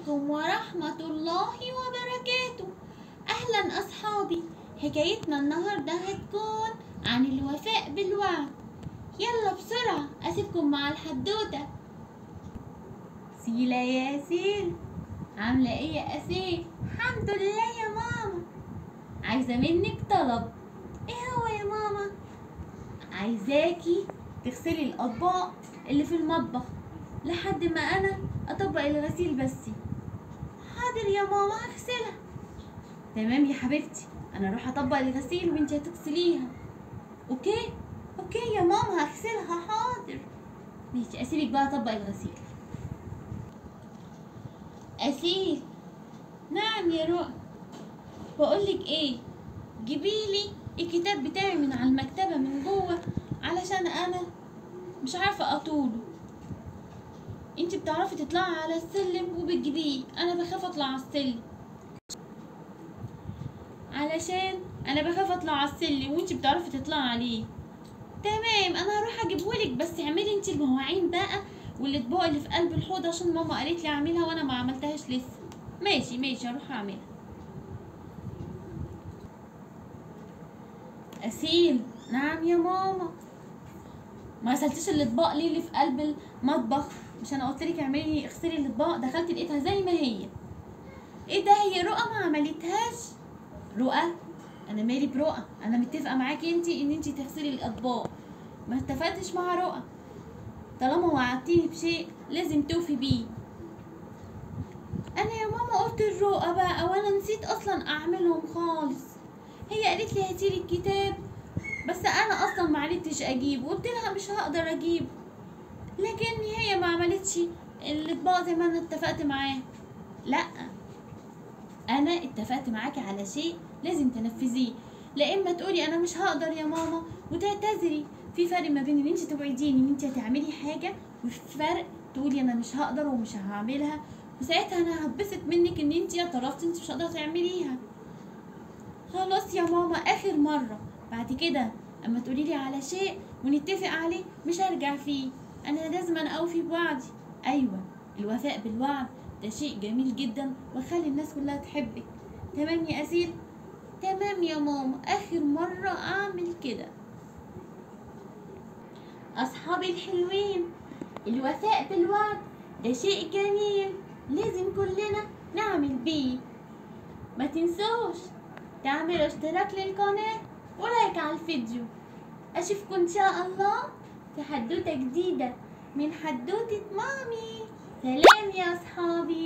عليكم ورحمة الله وبركاته أهلا أصحابي حكايتنا النهاردة هتكون عن الوفاء بالوعد يلا بسرعة أسيبكم مع الحدوتة سيلا يا سيل عاملة ايه يا أسيل الحمد لله يا ماما عايزة منك طلب ايه هو يا ماما عايزاكي تغسلي الأطباق اللي في المطبخ لحد ما أنا أطبق الغسيل بس حاضر يا ماما هغسلها تمام يا حبيبتي أنا أروح أطبق الغسيل وأنت هتغسليها أوكي أوكي يا ماما هغسلها حاضر ماشي أسيبك بقى أطبق الغسيل أسيل نعم يا رؤى بقولك ايه جيبيلي الكتاب بتاعي من على المكتبة من جوه علشان انا مش عارفة اطوله انت بتعرفي تطلعي على السلم وبتجيبيه انا بخاف اطلع على السلم علشان انا بخاف اطلع على السلم وانت بتعرفي تطلعي عليه تمام انا هروح اجيبهولك بس اعملي انت المواعين بقى والاطباق اللي في قلب الحوض عشان ماما قالت لي اعملها وانا ما عملتهاش لسه ماشي ماشي هروح اعملها أسيل نعم يا ماما ما غسلتيش الاطباق ليه اللي في قلب المطبخ مش انا قلت لك اعملي اغسلي الاطباق دخلت لقيتها زي ما هي ايه ده هي رؤى ما عملتهاش رؤى انا مالي برؤى انا متفقه معاكي انتي ان انتي تغسلي الاطباق ما اتفقتش مع رؤى طالما وعدتيني بشيء لازم توفي بيه انا يا ماما قلت الرؤى بقى وانا نسيت اصلا اعملهم خالص هي قالت لي هاتيلي الكتاب بس انا اصلا ما عرفتش اجيب قلت لها مش هقدر اجيب لكن هي ما عملتش الاطباق زي ما انا اتفقت معاها لا انا اتفقت معاكي على شيء لازم تنفذيه لا اما تقولي انا مش هقدر يا ماما وتعتذري في فرق ما بين ان انت توعديني ان انت هتعملي حاجه وفي فرق تقولي انا مش هقدر ومش هعملها وساعتها انا هبسط منك ان انت اعترفتي انت مش قادره تعمليها خلاص يا ماما اخر مره بعد كده اما تقولي لي على شيء ونتفق عليه مش هرجع فيه انا لازم انا اوفي بوعدي ايوه الوفاء بالوعد ده شيء جميل جدا وخلي الناس كلها تحبك تمام يا اسيل تمام يا ماما اخر مره اعمل كده اصحابي الحلوين الوفاء بالوعد ده شيء جميل لازم كلنا نعمل بيه ما تنسوش تعملوا اشتراك للقناة ولايك على الفيديو اشوفكم ان شاء الله في حدوتة جديدة من حدوتة مامي سلام يا اصحابي